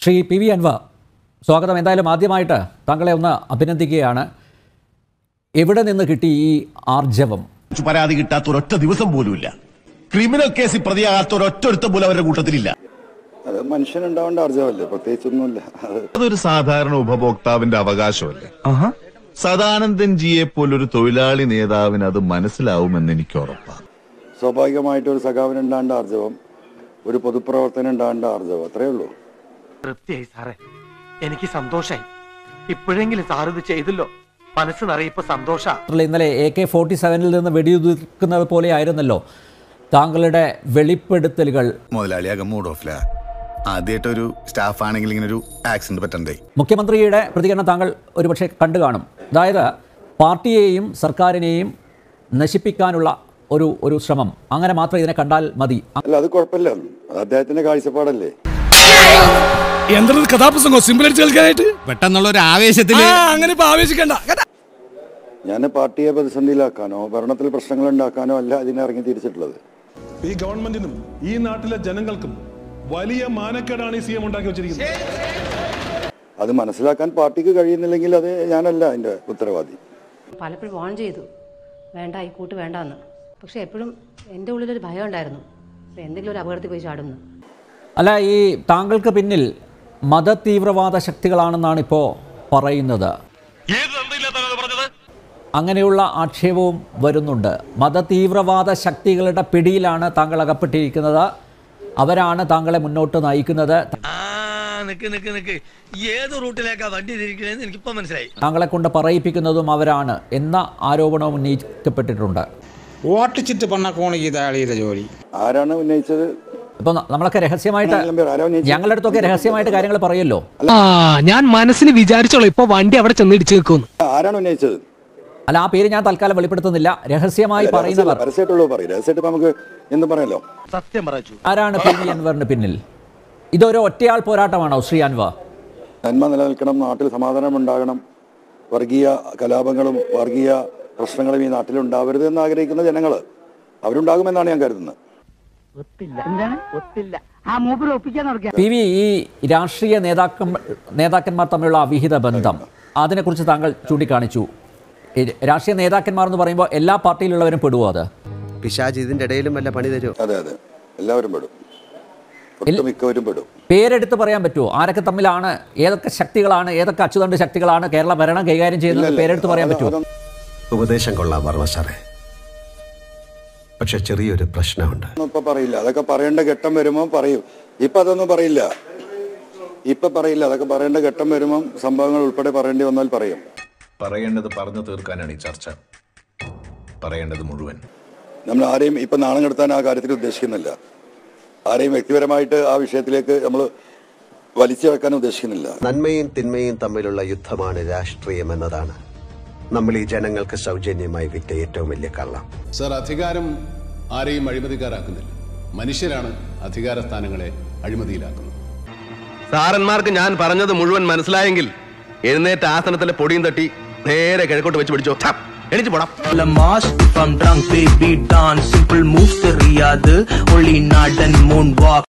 Shri P V Anwar സ്വാഗതം എന്തായാലും ആദ്യമായിട്ട് താങ്കളെ ഒന്ന് അഭിനന്ദിക്കുകയാണ് എവിടെ നിന്ന് കിട്ടി ഈ ആർജവം പരാതി കിട്ടാത്ത ഒരൊറ്റ ദിവസം പോലുമില്ല ക്രിമിനൽ കേസിൽ പ്രതിയാകാത്ത ഒരൊറ്റ ഒരുത്തം പോലും അവരുടെ കൂട്ടത്തിലില്ല അത് മനുഷ്യനുണ്ടാവേണ്ട ആർജവല്ലേ പ്രത്യേകിച്ചൊന്നുമില്ല അത് അതൊരു സാധാരണ ഉപഭോക്താവിന്റെ അവകാശമല്ലേ സദാനന്ദൻ ജിയെ പോലൊരു തൊഴിലാളി നേതാവിന് അത് മനസ്സിലാവുമെന്ന് എനിക്ക് ഉറപ്പാണ് സ്വാഭാവികമായിട്ട് ഒരു സഖാവിന് ഉണ്ടാവേണ്ട ആർജവം ഒരു പൊതുപ്രവർത്തനം ഉണ്ടാവേണ്ട ആർജവം അത്രേ ഉള്ളൂ തൃപ്തിയായി സാറേ എനിക്ക് സന്തോഷായി ഇപ്പോഴെങ്കിലും സാർ ഇത് ചെയ്തല്ലോ മനസ്സ് നിറയിപ്പോ സന്തോഷ ഇന്നലെ എ കെ ഫോർട്ടി സെവനിൽ നിന്ന് വെടിയുതിർക്കുന്നത് പോലെ ആയിരുന്നല്ലോ താങ്കളുടെ വെളിപ്പെടുത്തലുകൾ മുതലാളിയാകെ മൂഡ് ഓഫില ആദ്യമായിട്ട് ഒരു സ്റ്റാഫ് ആണെങ്കിൽ ഇങ്ങനെ ഒരു ആക്സിഡന്റ് പറ്റണ്ടേ മുഖ്യമന്ത്രിയുടെ പ്രതികരണം താങ്കൾ ഒരുപക്ഷെ കണ്ടു കാണും അതായത് പാർട്ടിയെയും സർക്കാരിനെയും നശിപ്പിക്കാനുള്ള ഒരു ഒരു ശ്രമം അങ്ങനെ മാത്രം ഇതിനെ കണ്ടാൽ മതി അല്ല അത് കുഴപ്പമില്ല അത് അദ്ദേഹത്തിന്റെ കാഴ്ചപ്പാടല്ലേ എന്തൊരു കഥാപ്രസംഗം സിമ്പിൾ അടിച്ച് കളിക്കാനായിട്ട് പെട്ടെന്നുള്ള ഒരു ആവേശത്തിൽ ആ, അങ്ങനെ ഇപ്പൊ ആവേശിക്കണ്ട കേട്ടാ? ഞാൻ പാർട്ടിയെ പ്രതിസന്ധിയിലാക്കാനോ ഭരണത്തിൽ പ്രശ്നങ്ങൾ ഉണ്ടാക്കാനോ അല്ല ഇതിനെ ഇറങ്ങി തിരിച്ചിട്ടുള്ളത് ഈ ഗവൺമെന്റിനും ഈ നാട്ടിലെ ജനങ്ങൾക്കും വലിയ മാനക്കേടാണ് ഈ സി എം ഉണ്ടാക്കി വെച്ചിരിക്കുന്നത് അത് മനസ്സിലാക്കാൻ പാർട്ടിക്ക് കഴിയുന്നില്ലെങ്കിൽ അത് ഞാനല്ല അതിന്റെ ഉത്തരവാദി പലപ്പോഴും വാൺ ചെയ്തു വേണ്ട ഈ കൂട്ട് വേണ്ടാന്ന് പക്ഷെ എപ്പോഴും എൻ്റെ ഉള്ളിലൊരു ഭയം ഉണ്ടായിരുന്നു ഇപ്പൊ എന്തെങ്കിലും ഒരു അപകടത്തിൽ പോയി ചാടുന്നു അല്ല ഈ താങ്കൾക്ക് പിന്നിൽ മത തീവ്രവാദ ശക്തികളാണെന്നാണ് ഇപ്പോൾ പറയുന്നത് അങ്ങനെയുള്ള ആക്ഷേപവും വരുന്നുണ്ട് മത തീവ്രവാദ ശക്തികളുടെ പിടിയിലാണ് താങ്കൾ അകപ്പെട്ടിരിക്കുന്നത് അവരാണ് താങ്കളെ മുന്നോട്ട് നയിക്കുന്നത് നിക്ക് നിക്ക് നിക്ക് ഏത് റൂട്ടിലേക്കാ വണ്ടി തിരിക്കണേന്ന് എനിക്കിപ്പോ മനസ്സിലായി താങ്കളെ കൊണ്ട് പറയിപ്പിക്കുന്നതും അവരാണ് എന്ന ആരോപണവും ഉന്നയിക്കപ്പെട്ടിട്ടുണ്ട് ഓട്ടിച്ചിട്ട് പണ്ണ കോണിക്ക് താളിയുടെ ജോലി ആരാണ് ഉന്നയിച്ചത് ഇപ്പോൾ നമ്മളൊക്കെ രഹസ്യമായിട്ട് ആരെങ്കിലും പേര് ആരാ ഉന്നയിച്ചത്? ഞങ്ങളുടെ അടുത്തൊക്കെ രഹസ്യമായിട്ട് കാര്യങ്ങൾ പറയല്ലോ ആ ഞാൻ മനസ്സിന് വിചാരിച്ചോളൂ ഇപ്പൊ വണ്ടി അവിടെ ചെന്ന് ഇടിച്ചു നിൽക്കുന്നു ആരാണ് ഉന്നയിച്ചത് അല്ല ആ പേര് ഞാൻ തൽക്കാലം വെളിപ്പെടുത്തുന്നില്ല രഹസ്യമായി പറയുന്നവർ പരസ്യമായിട്ടുള്ളൂ പറയും രഹസ്യമായിട്ട് ഇപ്പൊ നമുക്ക് എന്തും പറയാലോ സത്യം പറച്ചു ആരാണ് പി വി അൻവറിന് പിന്നിൽ ഇതൊരു ഒറ്റയാൾ പോരാട്ടമാണോ ശ്രീ അൻവർ നന്മ നിലനിൽക്കണം നാട്ടിൽ സമാധാനം ഉണ്ടാകണം വർഗീയ കലാപങ്ങളും വർഗീയ പ്രശ്നങ്ങളും ഈ നാട്ടിൽ ഉണ്ടാവരുത് എന്ന് ആഗ്രഹിക്കുന്ന ജനങ്ങൾ അവരുണ്ടാകുമെന്നാണ് ഞാൻ കരുതുന്നത് പി വി ഈ രാഷ്ട്രീയ നേതാക്ക നേതാക്കന്മാർ തമ്മിലുള്ള അവിഹിത ബന്ധം അതിനെക്കുറിച്ച് താങ്കൾ ചൂണ്ടിക്കാണിച്ചു ഈ രാഷ്ട്രീയ നേതാക്കന്മാർ എന്ന് പറയുമ്പോൾ എല്ലാ പാർട്ടിയിലുള്ളവരും പെടുവോ അത് പിശാജ് ഇതിന്റെ ഇടയിലും വല്ല പണി തരുമോ അതെ അതെ എല്ലാവരും പെടും ഒട്ടുമിക്കവരും പെടും പേരെടുത്ത് പറയാൻ പറ്റുമോ ആരൊക്കെ തമ്മിലാണ് ഏതൊക്കെ ശക്തികളാണ് ഏതൊക്കെ അച്ചുതണ്ട് ശക്തികളാണ് കേരള ഭരണം കൈകാര്യം ചെയ്യുന്നത് ഇല്ലല്ല. പേരെടുത്ത് പറയാൻ അത് പറ്റുമോ അതൊന്നും ഉപദേശം കൊള്ളാം വർമ്മ സാറേ പക്ഷെ ചെറിയൊരു പ്രശ്നമുണ്ട് ഇപ്പൊ പറയില്ല അതൊക്കെ പറയേണ്ട ഘട്ടം വരുമ്പോൾ പറയും ഇപ്പൊ അതൊന്നും പറയില്ല ഇപ്പൊ പറയില്ല അതൊക്കെ പറയേണ്ട ഘട്ടം വരുമ്പോൾ സംഭവങ്ങൾ ഉൾപ്പെടെ പറയേണ്ടി വന്നാൽ പറയും പറയേണ്ടത് പറഞ്ഞു തീർക്കാനാണ് ഈ ചർച്ച പറയേണ്ടത് മുഴുവൻ നമ്മൾ ആരെയും ഇപ്പൊ നാണം കെടുത്താൻ ആ കാര്യത്തിൽ ഉദ്ദേശിക്കുന്നില്ല ആരെയും വ്യക്തിപരമായിട്ട് ആ വിഷയത്തിലേക്ക് നമ്മൾ വലിച്ചു വെക്കാൻ ഉദ്ദേശിക്കുന്നില്ല നന്മയും തിന്മയും തമ്മിലുള്ള യുദ്ധമാണ് രാഷ്ട്രീയം എന്നതാണ് നമ്മൾ ഈ ജനങ്ങൾക്ക് സൗജന്യമായി വിറ്റ ഏറ്റവും വലിയ കള്ളം സർ അധികാരം ആരെയും അഴിമതിക്കാരാക്കുന്നില്ല മനുഷ്യരാണ് അധികാര സ്ഥാനങ്ങളെ അഴിമതിയിലാക്കുന്നത് സാറന്മാർക്ക് ഞാൻ പറഞ്ഞത് മുഴുവൻ മനസ്സിലായെങ്കിൽ എഴുന്നേറ്റ ആസനത്തിലെ പൊടിയും തട്ടി നേരെ കിഴക്കോട്ട് വെച്ച് പിടിച്ചോ ഛ, എണീച്ച് പോടാം mass if I'm drunk baby dance simple moves தெரியாது only nod and moonwalk